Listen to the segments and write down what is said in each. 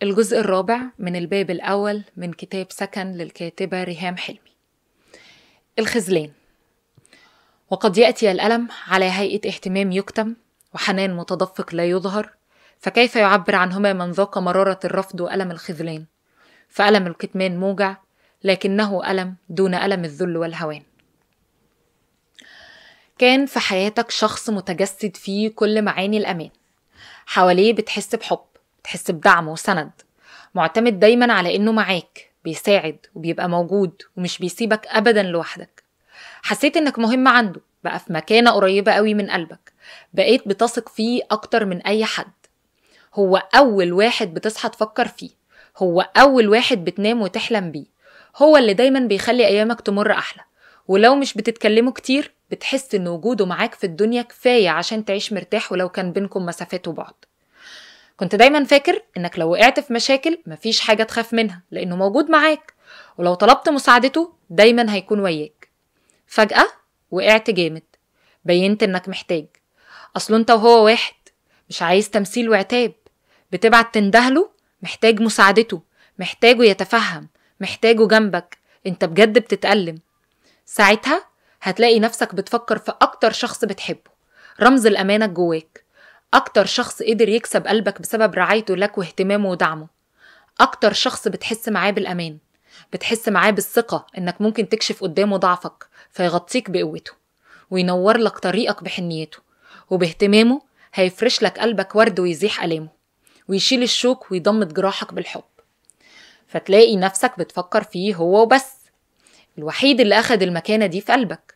الجزء الرابع من الباب الأول من كتاب سكن للكاتبة ريهام حلمي الخذلان وقد يأتي الألم على هيئة اهتمام يكتم وحنان متدفق لا يظهر فكيف يعبر عنهما من ذاق مرارة الرفض وألم الخذلان فألم الكتمان موجع لكنه ألم دون ألم الذل والهوان كان في حياتك شخص متجسد فيه كل معاني الأمان حواليه بتحس بحب بتحس بدعم وسند معتمد دايما على إنه معاك بيساعد وبيبقى موجود ومش بيسيبك أبدا لوحدك حسيت إنك مهم عنده بقى في مكانة قريبة قوي من قلبك بقيت بتثق فيه أكتر من أي حد هو أول واحد بتصحى تفكر فيه هو أول واحد بتنام وتحلم بيه هو اللي دايما بيخلي أيامك تمر أحلى ولو مش بتتكلموا كتير بتحس إن وجوده معاك في الدنيا كفاية عشان تعيش مرتاح ولو كان بينكم مسافات وبعد كنت دايما فاكر إنك لو وقعت في مشاكل مفيش حاجة تخاف منها لأنه موجود معاك ولو طلبت مساعدته دايما هيكون وياك فجأة وقعت جامد بينت إنك محتاج أصله أنت وهو واحد مش عايز تمثيل وعتاب بتبعت تندهله محتاج مساعدته محتاجه يتفهم محتاجه جنبك انت بجد بتتألم ساعتها هتلاقي نفسك بتفكر في أكتر شخص بتحبه رمز الأمانة جواك أكتر شخص قدر يكسب قلبك بسبب رعايته لك واهتمامه ودعمه أكتر شخص بتحس معاه بالأمان بتحس معاه بالثقة إنك ممكن تكشف قدامه ضعفك فيغطيك بقوته وينور لك طريقك بحنيته وباهتمامه هيفرش لك قلبك ورد ويزيح ألامه ويشيل الشوك ويضمد جراحك بالحب فتلاقي نفسك بتفكر فيه هو وبس الوحيد اللي أخد المكانة دي في قلبك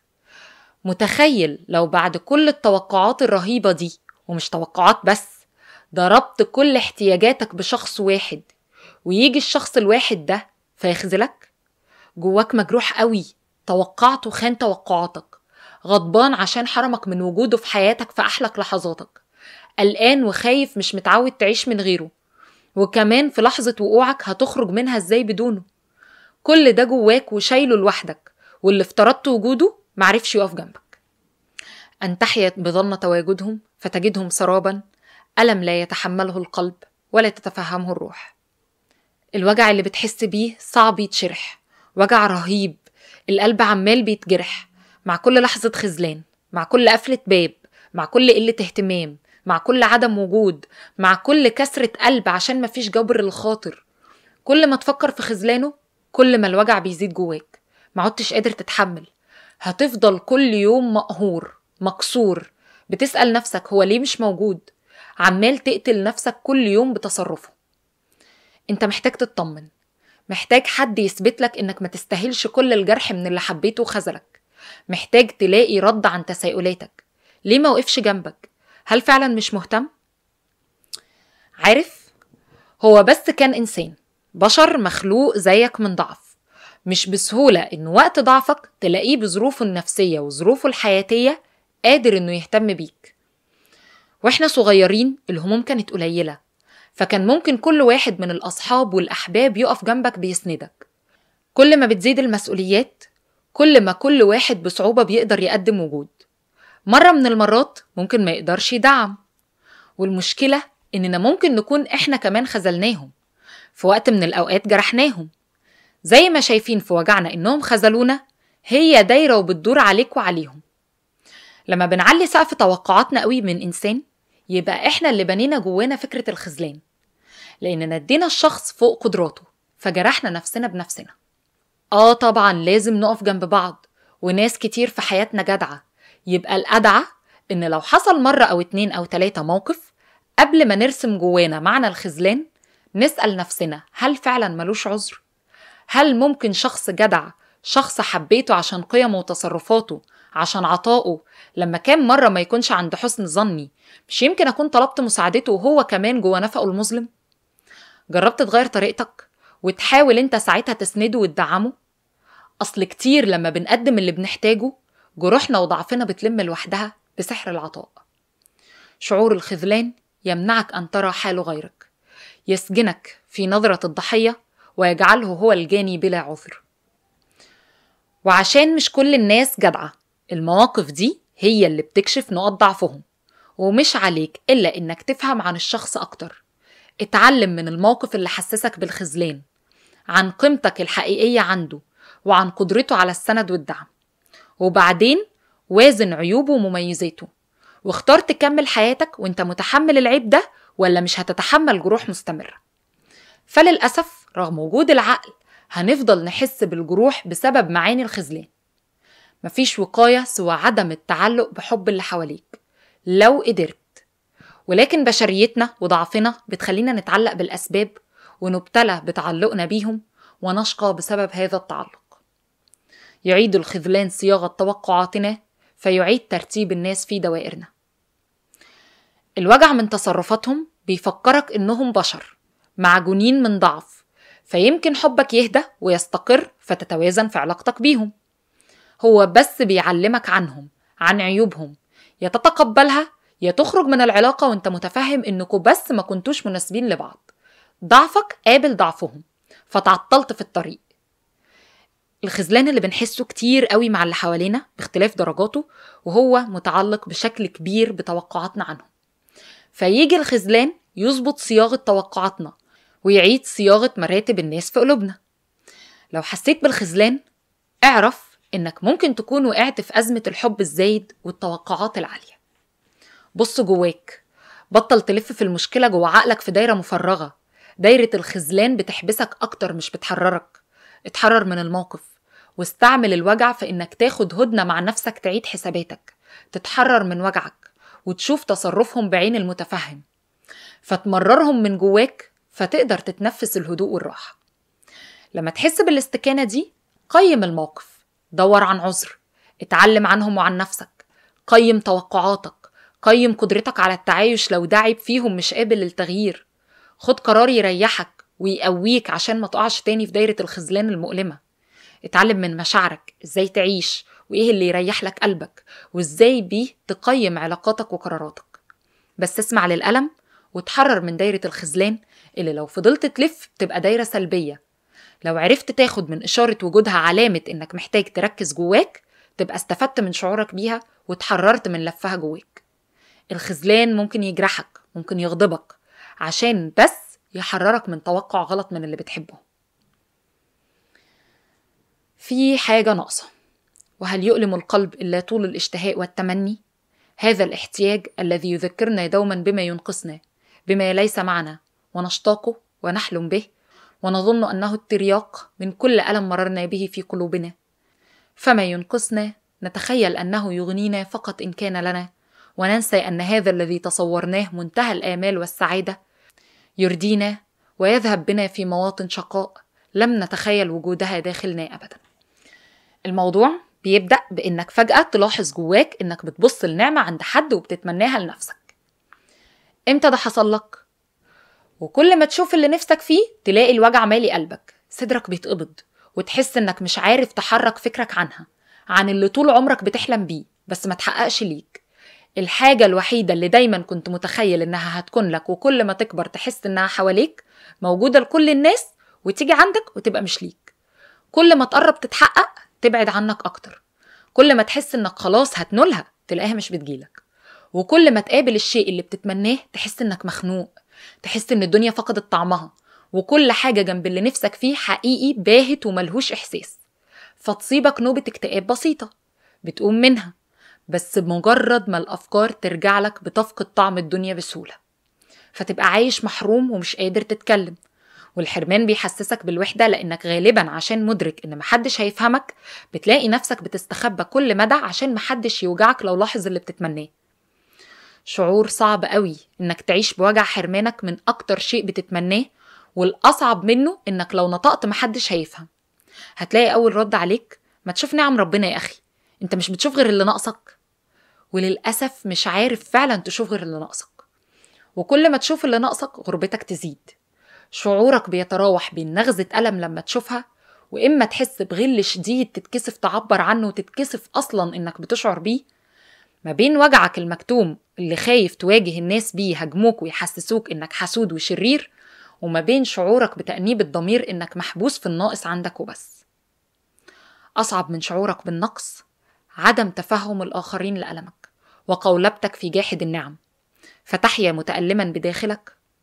متخيل لو بعد كل التوقعات الرهيبة دي ومش توقعات بس ضربت كل احتياجاتك بشخص واحد ويجي الشخص الواحد ده فيخذلك جواك مجروح قوي توقعته خان توقعاتك غضبان عشان حرمك من وجوده في حياتك في أحلك لحظاتك قلقان وخايف مش متعود تعيش من غيره وكمان في لحظة وقوعك هتخرج منها ازاي بدونه كل ده جواك وشايله لوحدك واللي افترضت وجوده معرفش يقف جنبك أن تحيا بظن تواجدهم فتجدهم سرابا ألم لا يتحمله القلب ولا تتفهمه الروح الوجع اللي بتحس بيه صعب يتشرح وجع رهيب القلب عمال بيتجرح مع كل لحظة خذلان مع كل قفلة باب مع كل قلة اهتمام مع كل عدم وجود مع كل كسرة قلب عشان مفيش جبر الخاطر كل ما تفكر في خذلانه كل ما الوجع بيزيد جواك ما عدتش قادر تتحمل هتفضل كل يوم مقهور مكسور بتسأل نفسك هو ليه مش موجود عمال تقتل نفسك كل يوم بتصرفه انت محتاج تطمن محتاج حد يثبت لك انك ما تستاهلش كل الجرح من اللي حبيته وخذلك محتاج تلاقي رد عن تساؤلاتك ليه ما وقفش جنبك هل فعلا مش مهتم عارف هو بس كان انسان بشر مخلوق زيك من ضعف مش بسهوله ان وقت ضعفك تلاقيه بظروفه النفسيه وظروفه الحياتيه قادر انه يهتم بيك واحنا صغيرين الهموم كانت قليله فكان ممكن كل واحد من الاصحاب والاحباب يقف جنبك بيسندك كل ما بتزيد المسؤوليات كل ما كل واحد بصعوبه بيقدر يقدم وجود مرة من المرات ممكن ما يقدرش يدعم والمشكلة إننا ممكن نكون إحنا كمان خذلناهم في وقت من الأوقات جرحناهم زي ما شايفين في وجعنا إنهم خذلونا هي دايرة وبتدور عليك وعليهم لما بنعلي سقف توقعاتنا قوي من إنسان يبقى إحنا اللي بنينا جوانا فكرة الخذلان لأننا ادينا الشخص فوق قدراته فجرحنا نفسنا بنفسنا آه طبعا لازم نقف جنب بعض وناس كتير في حياتنا جدعة يبقى الأدعى إن لو حصل مرة أو اتنين أو تلاتة موقف قبل ما نرسم جوانا معنى الخذلان نسأل نفسنا هل فعلا ملوش عذر؟ هل ممكن شخص جدع شخص حبيته عشان قيمه وتصرفاته عشان عطائه لما كان مرة ما يكونش عند حسن ظني مش يمكن أكون طلبت مساعدته وهو كمان جوا نفقه المظلم؟ جربت تغير طريقتك وتحاول انت ساعتها تسنده وتدعمه؟ أصل كتير لما بنقدم اللي بنحتاجه جروحنا وضعفنا بتلم لوحدها بسحر العطاء شعور الخذلان يمنعك أن ترى حال غيرك يسجنك في نظرة الضحية ويجعله هو الجاني بلا عذر وعشان مش كل الناس جدعة المواقف دي هي اللي بتكشف نقط ضعفهم ومش عليك إلا إنك تفهم عن الشخص أكتر اتعلم من الموقف اللي حسسك بالخذلان عن قيمتك الحقيقية عنده وعن قدرته على السند والدعم وبعدين وازن عيوبه ومميزاته واختار تكمل حياتك وانت متحمل العيب ده ولا مش هتتحمل جروح مستمرة فللأسف رغم وجود العقل هنفضل نحس بالجروح بسبب معاني الخذلان مفيش وقاية سوى عدم التعلق بحب اللي حواليك لو قدرت ولكن بشريتنا وضعفنا بتخلينا نتعلق بالأسباب ونبتلى بتعلقنا بيهم ونشقى بسبب هذا التعلق يعيد الخذلان صياغة توقعاتنا فيعيد ترتيب الناس في دوائرنا الوجع من تصرفاتهم بيفكرك إنهم بشر معجونين من ضعف فيمكن حبك يهدى ويستقر فتتوازن في علاقتك بيهم هو بس بيعلمك عنهم عن عيوبهم يا تتقبلها يا تخرج من العلاقة وانت متفهم انكوا بس ما كنتوش مناسبين لبعض ضعفك قابل ضعفهم فتعطلت في الطريق الخذلان اللي بنحسه كتير قوي مع اللي حوالينا باختلاف درجاته وهو متعلق بشكل كبير بتوقعاتنا عنهم فيجي الخذلان يظبط صياغة توقعاتنا ويعيد صياغة مراتب الناس في قلوبنا لو حسيت بالخذلان اعرف انك ممكن تكون وقعت في أزمة الحب الزايد والتوقعات العالية بص جواك بطل تلف في المشكلة جوا عقلك في دايرة مفرغة دايرة الخذلان بتحبسك أكتر مش بتحررك اتحرر من الموقف واستعمل الوجع في إنك تاخد هدنة مع نفسك تعيد حساباتك تتحرر من وجعك وتشوف تصرفهم بعين المتفهم فتمررهم من جواك فتقدر تتنفس الهدوء والراحة لما تحس بالاستكانة دي قيم الموقف دور عن عذر اتعلم عنهم وعن نفسك قيم توقعاتك قيم قدرتك على التعايش لو ده عيب فيهم مش قابل للتغيير خد قرار يريحك ويقويك عشان ما تقعش تاني في دايرة الخذلان المؤلمة اتعلم من مشاعرك ازاي تعيش وايه اللي يريح لك قلبك وازاي بيه تقيم علاقاتك وقراراتك بس اسمع للألم وتحرر من دايرة الخذلان اللي لو فضلت تلف تبقى دايرة سلبية لو عرفت تاخد من إشارة وجودها علامة إنك محتاج تركز جواك تبقى استفدت من شعورك بيها وتحررت من لفها جواك الخذلان ممكن يجرحك ممكن يغضبك عشان بس يحررك من توقع غلط من اللي بتحبه في حاجة ناقصة وهل يؤلم القلب إلا طول الاشتهاء والتمني؟ هذا الاحتياج الذي يذكرنا دوما بما ينقصنا بما ليس معنا ونشتاقه ونحلم به ونظن أنه الترياق من كل ألم مررنا به في قلوبنا فما ينقصنا نتخيل أنه يغنينا فقط إن كان لنا وننسى أن هذا الذي تصورناه منتهى الآمال والسعادة يردينا ويذهب بنا في مواطن شقاء لم نتخيل وجودها داخلنا أبدا الموضوع بيبدأ بإنك فجأة تلاحظ جواك إنك بتبص النعمة عند حد وبتتمناها لنفسك إمتى ده حصل لك؟ وكل ما تشوف اللي نفسك فيه تلاقي الوجع مالي قلبك صدرك بيتقبض وتحس إنك مش عارف تحرك فكرك عنها عن اللي طول عمرك بتحلم بيه بس ما تحققش ليك الحاجة الوحيدة اللي دايما كنت متخيل إنها هتكون لك وكل ما تكبر تحس إنها حواليك موجودة لكل الناس وتيجي عندك وتبقى مش ليك كل ما تقرب تتحقق تبعد عنك أكتر كل ما تحس إنك خلاص هتنولها تلاقيها مش بتجيلك وكل ما تقابل الشيء اللي بتتمناه تحس إنك مخنوق تحس إن الدنيا فقدت طعمها وكل حاجة جنب اللي نفسك فيه حقيقي باهت وملهوش إحساس فتصيبك نوبة اكتئاب بسيطة بتقوم منها بس بمجرد ما الأفكار ترجع لك بتفقد طعم الدنيا بسهولة فتبقى عايش محروم ومش قادر تتكلم والحرمان بيحسسك بالوحدة لأنك غالبا عشان مدرك إن محدش هيفهمك بتلاقي نفسك بتستخبى كل مدى عشان محدش يوجعك لو لاحظ اللي بتتمناه شعور صعب قوي إنك تعيش بوجع حرمانك من أكتر شيء بتتمناه والأصعب منه إنك لو نطقت محدش هيفهم هتلاقي أول رد عليك ما تشوف نعم ربنا يا أخي أنت مش بتشوف غير اللي ناقصك وللأسف مش عارف فعلا تشوف غير اللي ناقصك وكل ما تشوف اللي ناقصك غربتك تزيد شعورك بيتراوح بين نغزة ألم لما تشوفها وإما تحس بغل شديد تتكسف تعبر عنه وتتكسف أصلا إنك بتشعر بيه ما بين وجعك المكتوم اللي خايف تواجه الناس بيه يهاجموك ويحسسوك إنك حسود وشرير وما بين شعورك بتأنيب الضمير إنك محبوس في الناقص عندك وبس أصعب من شعورك بالنقص عدم تفهم الآخرين لألمك وقولبتك في جاحد النعم فتحيا متألما بداخلك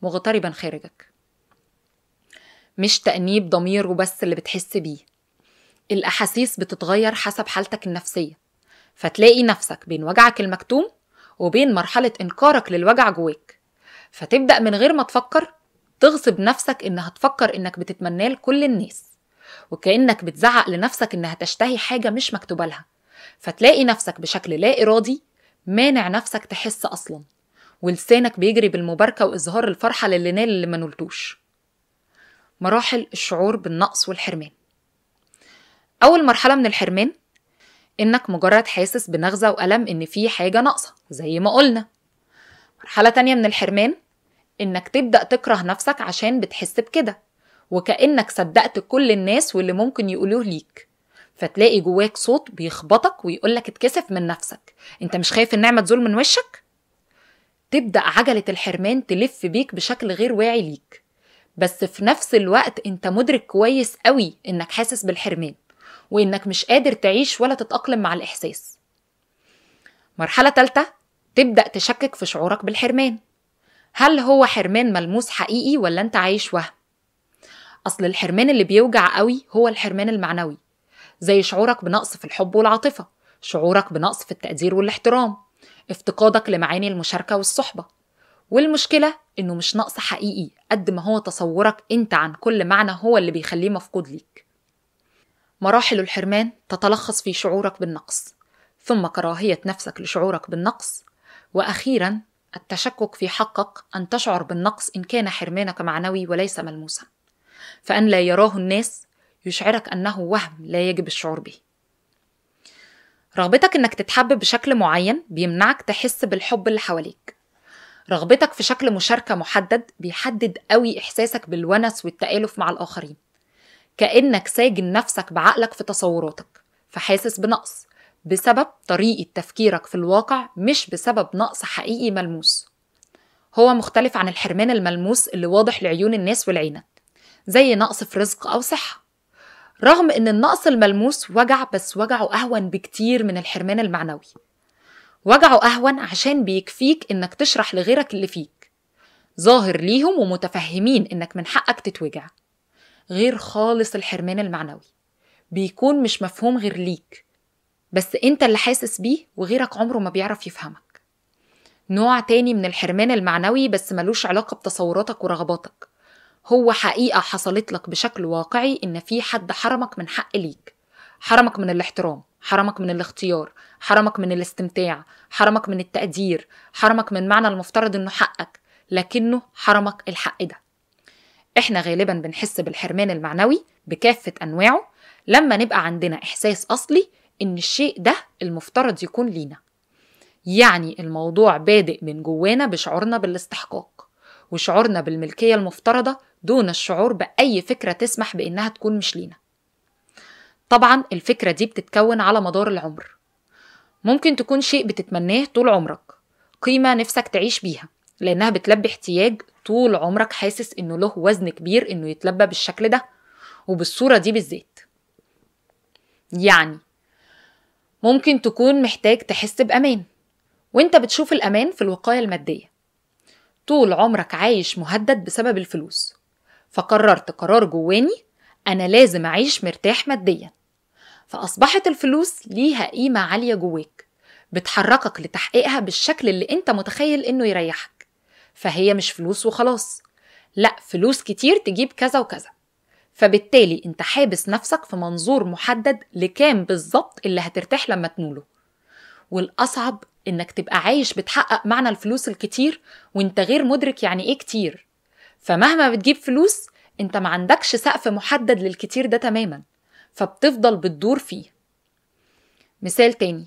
مغتربا خارجك مش تأنيب ضمير وبس اللي بتحس بيه الأحاسيس بتتغير حسب حالتك النفسية فتلاقي نفسك بين وجعك المكتوم وبين مرحلة إنكارك للوجع جواك فتبدأ من غير ما تفكر تغصب نفسك إنها تفكر إنك بتتمناه لكل الناس وكأنك بتزعق لنفسك إنها تشتهي حاجة مش مكتوبة لها فتلاقي نفسك بشكل لا إرادي مانع نفسك تحس أصلا ولسانك بيجري بالمباركة وإظهار الفرحة للي نال اللي ما نلتوش مراحل الشعور بالنقص والحرمان أول مرحلة من الحرمان إنك مجرد حاسس بنغزة وألم إن في حاجة ناقصة زي ما قلنا مرحلة تانية من الحرمان إنك تبدأ تكره نفسك عشان بتحس بكده وكأنك صدقت كل الناس واللي ممكن يقولوه ليك فتلاقي جواك صوت بيخبطك ويقولك اتكسف من نفسك انت مش خايف النعمة تزول من وشك تبدأ عجلة الحرمان تلف بيك بشكل غير واعي ليك بس في نفس الوقت انت مدرك كويس قوي انك حاسس بالحرمان وانك مش قادر تعيش ولا تتأقلم مع الإحساس مرحلة تالتة تبدأ تشكك في شعورك بالحرمان هل هو حرمان ملموس حقيقي ولا انت عايش وهم أصل الحرمان اللي بيوجع قوي هو الحرمان المعنوي زي شعورك بنقص في الحب والعاطفة شعورك بنقص في التقدير والاحترام افتقادك لمعاني المشاركة والصحبة والمشكلة إنه مش نقص حقيقي قد ما هو تصورك أنت عن كل معنى هو اللي بيخليه مفقود ليك مراحل الحرمان تتلخص في شعورك بالنقص ثم كراهية نفسك لشعورك بالنقص وأخيرا التشكك في حقك أن تشعر بالنقص إن كان حرمانك معنوي وليس ملموسا فأن لا يراه الناس يشعرك أنه وهم لا يجب الشعور به رغبتك إنك تتحب بشكل معين بيمنعك تحس بالحب اللي حواليك رغبتك في شكل مشاركة محدد بيحدد قوي إحساسك بالونس والتآلف مع الآخرين كأنك ساجن نفسك بعقلك في تصوراتك فحاسس بنقص بسبب طريقة تفكيرك في الواقع مش بسبب نقص حقيقي ملموس هو مختلف عن الحرمان الملموس اللي واضح لعيون الناس والعينة زي نقص في رزق أو صحة رغم إن النقص الملموس وجع بس وجعه أهون بكتير من الحرمان المعنوي وجعه أهون عشان بيكفيك إنك تشرح لغيرك اللي فيك ظاهر ليهم ومتفهمين إنك من حقك تتوجع غير خالص الحرمان المعنوي بيكون مش مفهوم غير ليك بس انت اللي حاسس بيه وغيرك عمره ما بيعرف يفهمك نوع تاني من الحرمان المعنوي بس ملوش علاقة بتصوراتك ورغباتك هو حقيقة حصلت لك بشكل واقعي إن في حد حرمك من حق ليك حرمك من الاحترام حرمك من الاختيار حرمك من الاستمتاع حرمك من التقدير حرمك من معنى المفترض إنه حقك لكنه حرمك الحق ده إحنا غالبا بنحس بالحرمان المعنوي بكافة أنواعه لما نبقى عندنا إحساس أصلي إن الشيء ده المفترض يكون لينا يعني الموضوع بادئ من جوانا بشعورنا بالاستحقاق وشعورنا بالملكية المفترضة دون الشعور بأي فكرة تسمح بإنها تكون مش لينا طبعا الفكرة دي بتتكون على مدار العمر ممكن تكون شيء بتتمناه طول عمرك قيمة نفسك تعيش بيها لأنها بتلبي احتياج طول عمرك حاسس إنه له وزن كبير إنه يتلبى بالشكل ده وبالصورة دي بالذات يعني ممكن تكون محتاج تحس بأمان وانت بتشوف الأمان في الوقاية المادية طول عمرك عايش مهدد بسبب الفلوس فقررت قرار جواني أنا لازم أعيش مرتاح ماديا فأصبحت الفلوس ليها قيمة عالية جواك بتحركك لتحقيقها بالشكل اللي انت متخيل انه يريحك فهي مش فلوس وخلاص لا فلوس كتير تجيب كذا وكذا فبالتالي انت حابس نفسك في منظور محدد لكام بالظبط اللي هترتاح لما تنوله والأصعب إنك تبقى عايش بتحقق معنى الفلوس الكتير وإنت غير مدرك يعني إيه كتير فمهما بتجيب فلوس إنت ما عندكش سقف محدد للكتير ده تماما فبتفضل بتدور فيه مثال تاني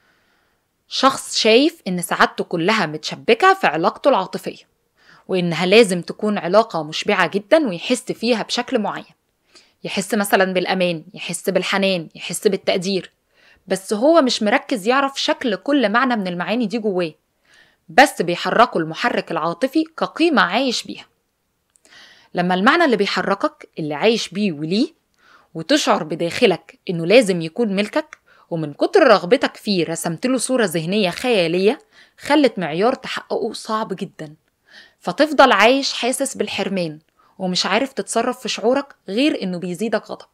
شخص شايف إن سعادته كلها متشبكة في علاقته العاطفية وإنها لازم تكون علاقة مشبعة جدا ويحس فيها بشكل معين يحس مثلا بالأمان يحس بالحنان يحس بالتقدير بس هو مش مركز يعرف شكل كل معنى من المعاني دي جواه بس بيحركه المحرك العاطفي كقيمة عايش بيها لما المعنى اللي بيحركك اللي عايش بيه وليه وتشعر بداخلك انه لازم يكون ملكك ومن كتر رغبتك فيه رسمت له صورة ذهنية خيالية خلت معيار تحققه صعب جدا فتفضل عايش حاسس بالحرمان ومش عارف تتصرف في شعورك غير انه بيزيدك غضب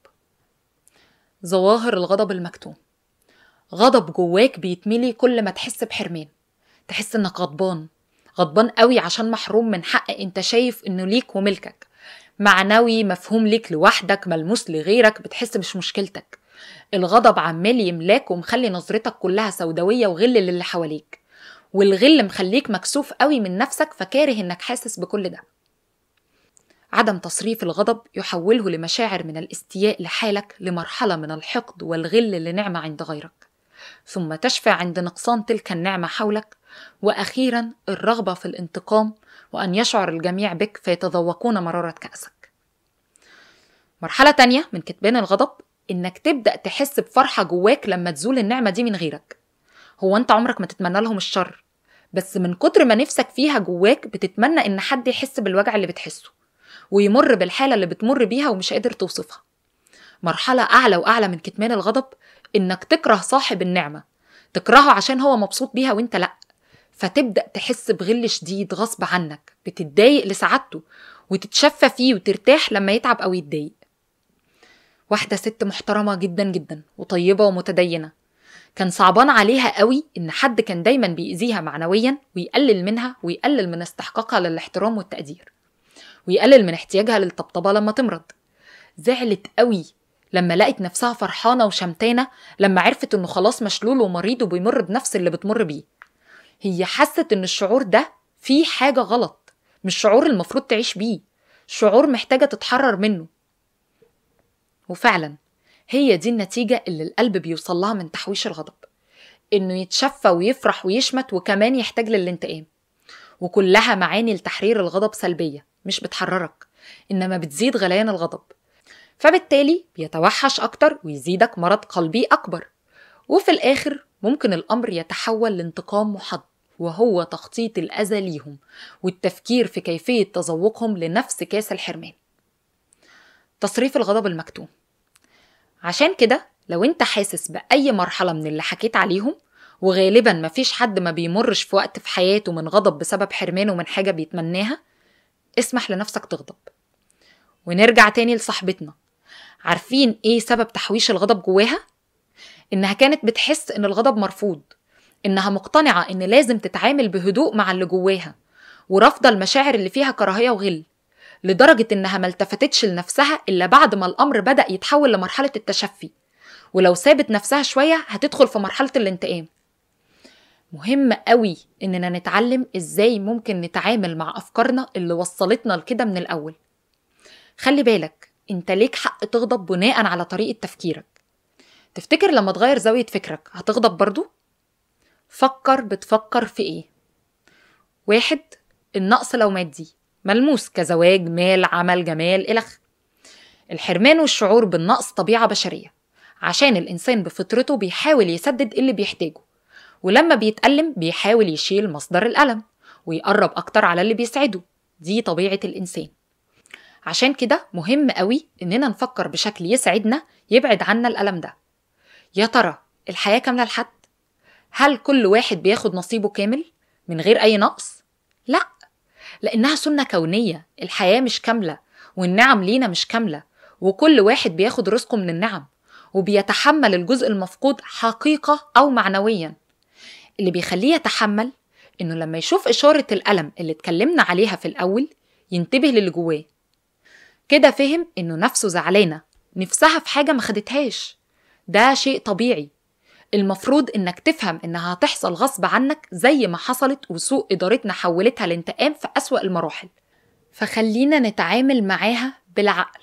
ظواهر الغضب المكتوم غضب جواك بيتملي كل ما تحس بحرمان تحس انك غضبان غضبان قوي عشان محروم من حق انت شايف انه ليك وملكك معنوي مفهوم ليك لوحدك ملموس لغيرك بتحس مش مشكلتك الغضب عمال يملاك ومخلي نظرتك كلها سوداوية وغل للي حواليك والغل مخليك مكسوف قوي من نفسك فكاره انك حاسس بكل ده عدم تصريف الغضب يحوله لمشاعر من الاستياء لحالك لمرحلة من الحقد والغل لنعمة عند غيرك ثم تشفع عند نقصان تلك النعمة حولك وأخيرا الرغبة في الانتقام وأن يشعر الجميع بك فيتذوقون مرارة كأسك مرحلة تانية من كتبان الغضب إنك تبدأ تحس بفرحة جواك لما تزول النعمة دي من غيرك هو أنت عمرك ما تتمنى لهم الشر بس من كتر ما نفسك فيها جواك بتتمنى إن حد يحس بالوجع اللي بتحسه ويمر بالحالة اللي بتمر بيها ومش قادر توصفها مرحلة أعلى وأعلى من كتمان الغضب إنك تكره صاحب النعمة تكرهه عشان هو مبسوط بيها وإنت لأ فتبدأ تحس بغل شديد غصب عنك بتتضايق لسعادته وتتشفى فيه وترتاح لما يتعب أو يتضايق واحدة ست محترمة جدا جدا وطيبة ومتدينة كان صعبان عليها قوي إن حد كان دايما بيأذيها معنويا ويقلل منها ويقلل من استحقاقها للاحترام والتقدير ويقلل من احتياجها للطبطبة لما تمرض زعلت قوي لما لقت نفسها فرحانة وشمتانة لما عرفت إنه خلاص مشلول ومريض وبيمر بنفس اللي بتمر بيه هي حست إن الشعور ده فيه حاجة غلط مش شعور المفروض تعيش بيه شعور محتاجة تتحرر منه وفعلا هي دي النتيجة اللي القلب بيوصل لها من تحويش الغضب إنه يتشفى ويفرح ويشمت وكمان يحتاج للانتقام وكلها معاني لتحرير الغضب سلبية مش بتحررك إنما بتزيد غليان الغضب فبالتالي بيتوحش أكتر ويزيدك مرض قلبي أكبر وفي الآخر ممكن الأمر يتحول لانتقام محض وهو تخطيط الأذى ليهم والتفكير في كيفية تذوقهم لنفس كاس الحرمان تصريف الغضب المكتوم عشان كده لو انت حاسس بأي مرحلة من اللي حكيت عليهم وغالبا مفيش حد ما بيمرش في وقت في حياته من غضب بسبب حرمانه من حاجة بيتمناها اسمح لنفسك تغضب ونرجع تاني لصاحبتنا عارفين ايه سبب تحويش الغضب جواها؟ انها كانت بتحس ان الغضب مرفوض انها مقتنعة ان لازم تتعامل بهدوء مع اللي جواها ورافضة المشاعر اللي فيها كراهية وغل لدرجة إنها ما التفتتش لنفسها إلا بعد ما الأمر بدأ يتحول لمرحلة التشفي ولو سابت نفسها شوية هتدخل في مرحلة الانتقام مهم قوي إننا نتعلم إزاي ممكن نتعامل مع أفكارنا اللي وصلتنا لكده من الأول خلي بالك أنت ليك حق تغضب بناء على طريقة تفكيرك تفتكر لما تغير زاوية فكرك هتغضب برضو؟ فكر بتفكر في إيه واحد النقص لو مادي ملموس كزواج مال عمل جمال إلخ الحرمان والشعور بالنقص طبيعة بشرية عشان الإنسان بفطرته بيحاول يسدد اللي بيحتاجه ولما بيتألم بيحاول يشيل مصدر الألم ويقرب أكتر على اللي بيسعده دي طبيعة الإنسان عشان كده مهم قوي إننا نفكر بشكل يسعدنا يبعد عنا الألم ده يا ترى الحياة كاملة لحد؟ هل كل واحد بياخد نصيبه كامل من غير أي نقص؟ لأ لأنها سنة كونية الحياة مش كاملة والنعم لينا مش كاملة وكل واحد بياخد رزقه من النعم وبيتحمل الجزء المفقود حقيقة أو معنويا اللي بيخليه يتحمل إنه لما يشوف إشارة الألم اللي اتكلمنا عليها في الأول ينتبه للي جواه كده فهم إنه نفسه زعلانة نفسها في حاجة ما خدتهاش ده شيء طبيعي المفروض انك تفهم انها هتحصل غصب عنك زي ما حصلت وسوء ادارتنا حولتها لانتقام في اسوأ المراحل فخلينا نتعامل معاها بالعقل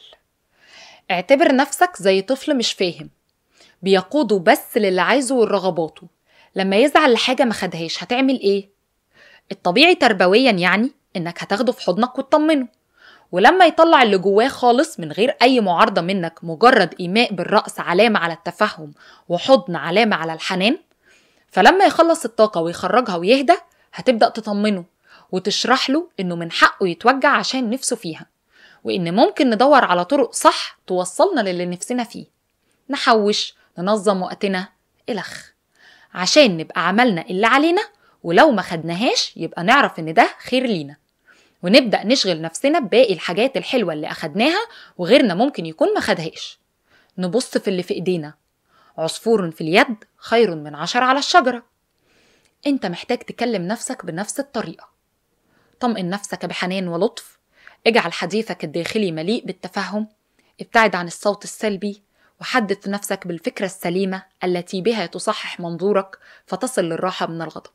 اعتبر نفسك زي طفل مش فاهم بيقوده بس للي عايزه ورغباته لما يزعل لحاجة ما خدهاش هتعمل ايه؟ الطبيعي تربويا يعني انك هتاخده في حضنك وتطمنه ولما يطلع اللي جواه خالص من غير أي معارضة منك مجرد إيماء بالرأس علامة على التفهم وحضن علامة على الحنان فلما يخلص الطاقة ويخرجها ويهدى هتبدأ تطمنه وتشرح له إنه من حقه يتوجع عشان نفسه فيها وإن ممكن ندور على طرق صح توصلنا للي نفسنا فيه نحوش ننظم وقتنا إلخ عشان نبقى عملنا اللي علينا ولو ما خدناهاش يبقى نعرف إن ده خير لينا ونبدأ نشغل نفسنا بباقي الحاجات الحلوة اللي أخدناها وغيرنا ممكن يكون ما خدهاش نبص في اللي في إيدينا عصفور في اليد خير من عشر على الشجرة انت محتاج تكلم نفسك بنفس الطريقة طمئن نفسك بحنان ولطف اجعل حديثك الداخلي مليء بالتفهم ابتعد عن الصوت السلبي وحدث نفسك بالفكرة السليمة التي بها تصحح منظورك فتصل للراحة من الغضب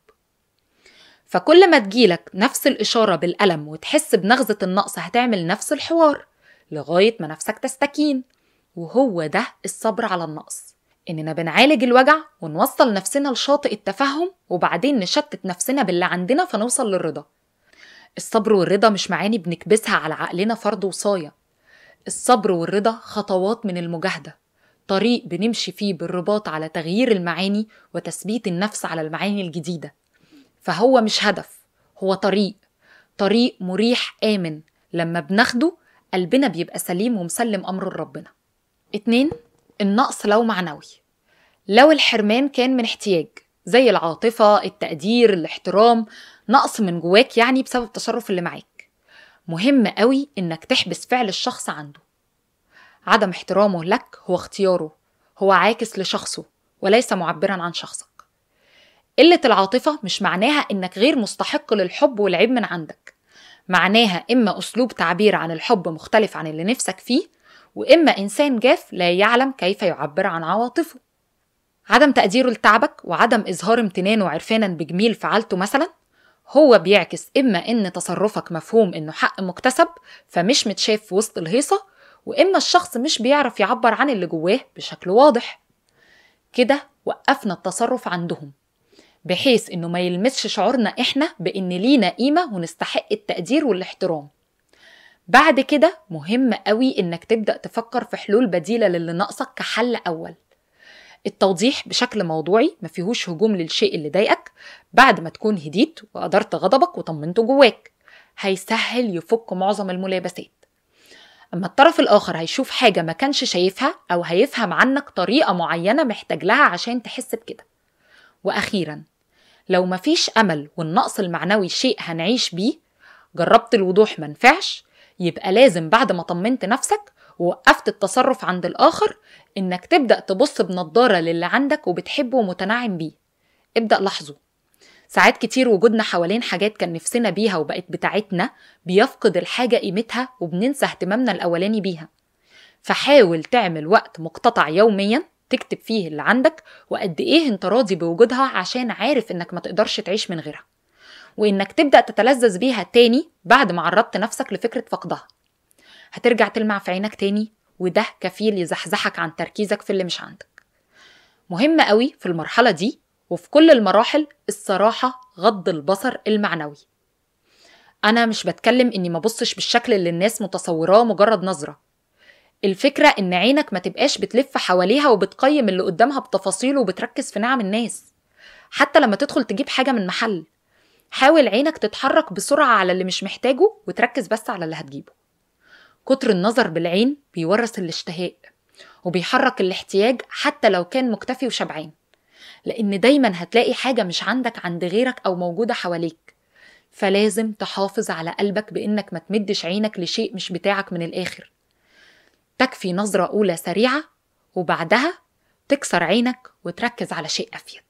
فكل ما تجيلك نفس الإشارة بالألم وتحس بنغزة النقص هتعمل نفس الحوار لغاية ما نفسك تستكين وهو ده الصبر على النقص إننا بنعالج الوجع ونوصل نفسنا لشاطئ التفهم وبعدين نشتت نفسنا باللي عندنا فنوصل للرضا الصبر والرضا مش معاني بنكبسها على عقلنا فرض وصاية الصبر والرضا خطوات من المجاهدة طريق بنمشي فيه بالرباط على تغيير المعاني وتثبيت النفس على المعاني الجديدة فهو مش هدف هو طريق طريق مريح آمن لما بناخده قلبنا بيبقى سليم ومسلم أمر لربنا اتنين النقص لو معنوي لو الحرمان كان من احتياج زي العاطفة التقدير الاحترام نقص من جواك يعني بسبب التصرف اللي معاك مهم قوي انك تحبس فعل الشخص عنده عدم احترامه لك هو اختياره هو عاكس لشخصه وليس معبرا عن شخصك قلة العاطفة مش معناها انك غير مستحق للحب والعيب من عندك معناها اما اسلوب تعبير عن الحب مختلف عن اللي نفسك فيه واما انسان جاف لا يعلم كيف يعبر عن عواطفه عدم تقديره لتعبك وعدم اظهار امتنانه وعرفانا بجميل فعلته مثلا هو بيعكس اما ان تصرفك مفهوم انه حق مكتسب فمش متشاف في وسط الهيصه واما الشخص مش بيعرف يعبر عن اللي جواه بشكل واضح كده وقفنا التصرف عندهم بحيث انه ما يلمسش شعورنا احنا بان لينا قيمه ونستحق التقدير والاحترام بعد كده مهم قوي انك تبدا تفكر في حلول بديله للي ناقصك كحل اول التوضيح بشكل موضوعي ما فيهوش هجوم للشيء اللي ضايقك بعد ما تكون هديت وقدرت غضبك وطمنته جواك هيسهل يفك معظم الملابسات أما الطرف الآخر هيشوف حاجة ما كانش شايفها أو هيفهم عنك طريقة معينة محتاج لها عشان تحس بكده وأخيرا لو مفيش أمل والنقص المعنوي شيء هنعيش بيه جربت الوضوح منفعش يبقى لازم بعد ما طمنت نفسك ووقفت التصرف عند الآخر إنك تبدأ تبص بنضارة للي عندك وبتحبه ومتنعم بيه ابدأ لحظه ساعات كتير وجودنا حوالين حاجات كان نفسنا بيها وبقت بتاعتنا بيفقد الحاجة قيمتها وبننسى اهتمامنا الأولاني بيها فحاول تعمل وقت مقتطع يوميا تكتب فيه اللي عندك وقد ايه انت راضي بوجودها عشان عارف انك ما تقدرش تعيش من غيرها وانك تبدأ تتلذذ بيها تاني بعد ما عرضت نفسك لفكرة فقدها هترجع تلمع في عينك تاني وده كفيل يزحزحك عن تركيزك في اللي مش عندك مهم قوي في المرحلة دي وفي كل المراحل الصراحة غض البصر المعنوي أنا مش بتكلم إني ما بصش بالشكل اللي الناس متصوراه مجرد نظرة الفكرة إن عينك ما تبقاش بتلف حواليها وبتقيم اللي قدامها بتفاصيله وبتركز في نعم الناس حتى لما تدخل تجيب حاجة من محل حاول عينك تتحرك بسرعة على اللي مش محتاجه وتركز بس على اللي هتجيبه كتر النظر بالعين بيورث الاشتهاء وبيحرك الاحتياج حتى لو كان مكتفي وشبعان لأن دايما هتلاقي حاجة مش عندك عند غيرك أو موجودة حواليك فلازم تحافظ على قلبك بإنك ما تمدش عينك لشيء مش بتاعك من الآخر تكفي نظرة أولى سريعة وبعدها تكسر عينك وتركز على شيء أفيد